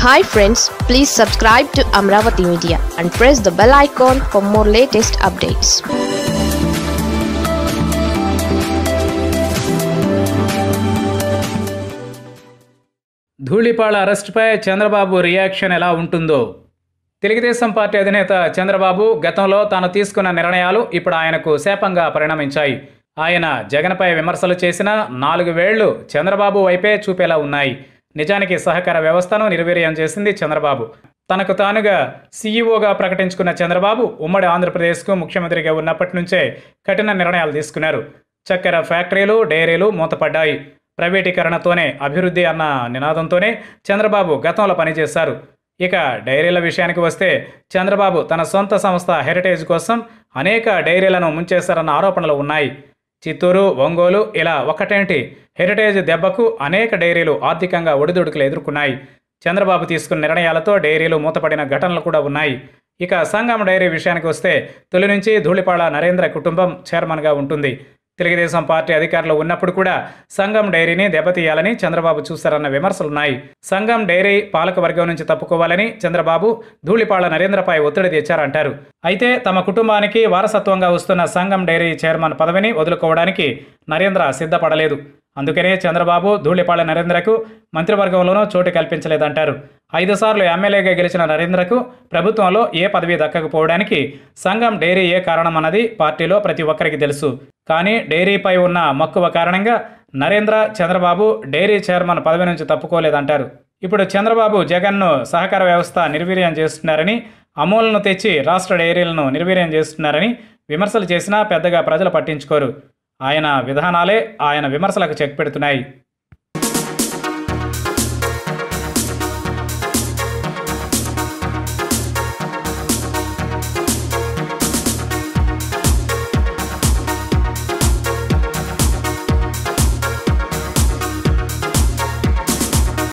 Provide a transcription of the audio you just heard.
hi friends please subscribe to Amaravati media and press the bell icon for more latest updates Dhulipalla అరెస్టుపై Chandrababu reaction ఎలా ఉంటుందో Telugu Desam party అధినేత చంద్రబాబు గతంలో తాను తీసుకున్న నిర్ణయాలు ఇప్పుడు ఆయనకు శాపంగా పరిణమించాయి ఆయన జగన్పై విమర్శలు చేసిన నాలుగు వేళ్లు చంద్రబాబు వైపే చూపేలా ఉన్నాయి నిజానికి సహకార వ్యవస్థను నిర్వీర్యం చేసింది చంద్రబాబు తనకు తానుగా సీఈఓగా ప్రకటించుకున్న చంద్రబాబు ఉమ్మడి ఆంధ్రప్రదేశ్కు ముఖ్యమంత్రిగా ఉన్నప్పటి నుంచే కఠిన నిర్ణయాలు తీసుకున్నారు చక్కెర ఫ్యాక్టరీలు డైరీలు మూతపడ్డాయి ప్రైవేటీకరణతోనే అభివృద్ధి అన్న నినాదంతోనే చంద్రబాబు గతంలో పనిచేశారు ఇక డైరీల విషయానికి వస్తే చంద్రబాబు తన సొంత సంస్థ హెరిటేజ్ కోసం అనేక డైరీలను ముంచేశారన్న ఆరోపణలు ఉన్నాయి చిత్తూరు ఒంగోలు ఇలా ఒకటేంటి హెరిటేజ్ దెబ్బకు అనేక డైరీలు ఆర్థికంగా ఒడిదుడుకులు ఎదుర్కొన్నాయి చంద్రబాబు తీసుకున్న నిర్ణయాలతో డైరీలు మూతపడిన ఘటనలు కూడా ఉన్నాయి ఇక సంగం డైరీ విషయానికి వస్తే తొలి నుంచి ధూళిపాళ నరేంద్ర కుటుంబం చైర్మన్గా ఉంటుంది తెలుగుదేశం పార్టీ అధికారులు ఉన్నప్పుడు కూడా సంఘం డైరీని దెబ్బతీయాలని చంద్రబాబు చూశారన్న విమర్శలున్నాయి సంఘం డైరీ పాలక వర్గం నుంచి తప్పుకోవాలని చంద్రబాబు ధూళిపాళ నరేంద్రపై ఒత్తిడి తెచ్చారంటారు అయితే తమ కుటుంబానికి వారసత్వంగా వస్తున్న సంఘం డైరీ చైర్మన్ పదవిని వదులుకోవడానికి నరేంద్ర సిద్ధపడలేదు అందుకనే చంద్రబాబు ధూళిపాళ నరేంద్రకు మంత్రివర్గంలోనూ చోటు కల్పించలేదంటారు ఐదు సార్లు ఎమ్మెల్యేగా గెలిచిన నరేంద్రకు ప్రభుత్వంలో ఏ పదవి దక్కకపోవడానికి సంఘం డైరీ ఏ కారణమన్నది పార్టీలో ప్రతి ఒక్కరికి తెలుసు కానీ డైరీపై ఉన్న మక్కువ కారణంగా నరేంద్ర చంద్రబాబు డైరీ చైర్మన్ పదవి నుంచి తప్పుకోలేదంటారు ఇప్పుడు చంద్రబాబు జగన్ను సహకార వ్యవస్థ నిర్వీర్యం చేస్తున్నారని అమూల్ను తెచ్చి రాష్ట్ర డైరీలను నిర్వీర్యం చేస్తున్నారని విమర్శలు చేసినా పెద్దగా ప్రజలు పట్టించుకోరు ఆయన విధానాలే ఆయన విమర్శలకు చెక్ పెడుతున్నాయి